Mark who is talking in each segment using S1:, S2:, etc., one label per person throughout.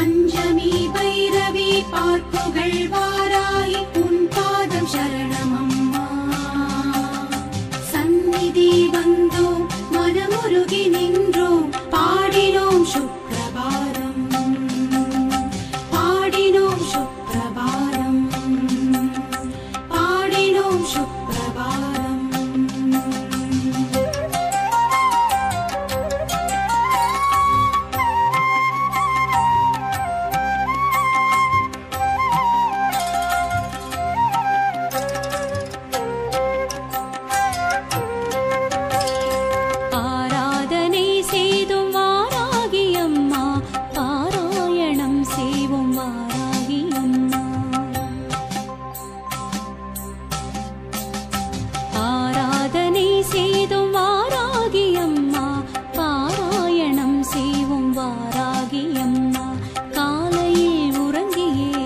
S1: பஞ்சமி பைரவி பார்ப்புகள் வாராய் உன் பாதம் சரணமம்மா சந்நிதி வந்தோம் மனமுருகி நின்றோம் பாடினோம் சுப்பிரபாதம் பாடினோம் சுப்பிரபாதம் பாடினோம் சுப்பிரபாதம்
S2: ஆராதனை செய்தும் வாராகி அம்மா பாராயணம் செய்வோம் வாராகி அம்மா ஆராதனை செய்தும் வாராகி அம்மா பாராயணம் செய்வோம் வாராகி அம்மா காலையில் உறங்கியே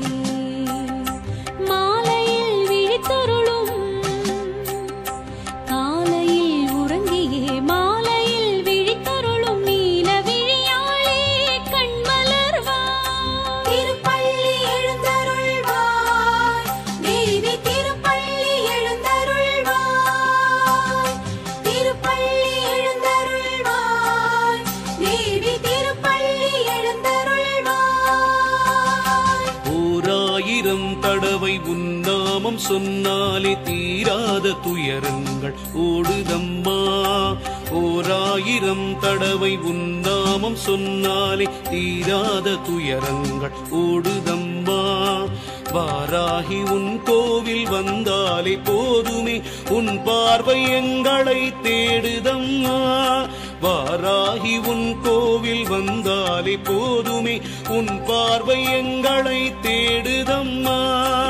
S2: மாலையில் விழித்தருளும் காலையில் உறங்கியே மாலையில் விழித்தருளும் நீல விழியாளே கண்மலர்வாய்
S1: திருப்பள்ளி எழுந்தருள்வாய் தேவி திருப்பள்ளி எழுந்தருள்வாய் திருப்பள்ளி எழுந்தருள்வாய் தேவி திருப்பள்ளி எழுந்தருள்வாய்
S3: ஓராயிரம் தடவை உன்னாமம் சொன்னாலே தீராத துயரங்கள் ஓடுதம்மா ஓராயிரம் தடவை உன்னாமம் சொன்னாலே தீராத துயரங்கள் ஓடுதம்மா வாராகி உன் கோவில் வந்தாலே போதுமே உன் பார்வை எங்களை தேடுதம்மா வாராகி உன் கோவில் வந்தாலே போதுமே உன் பார்வை எங்களை தேடுதம்மா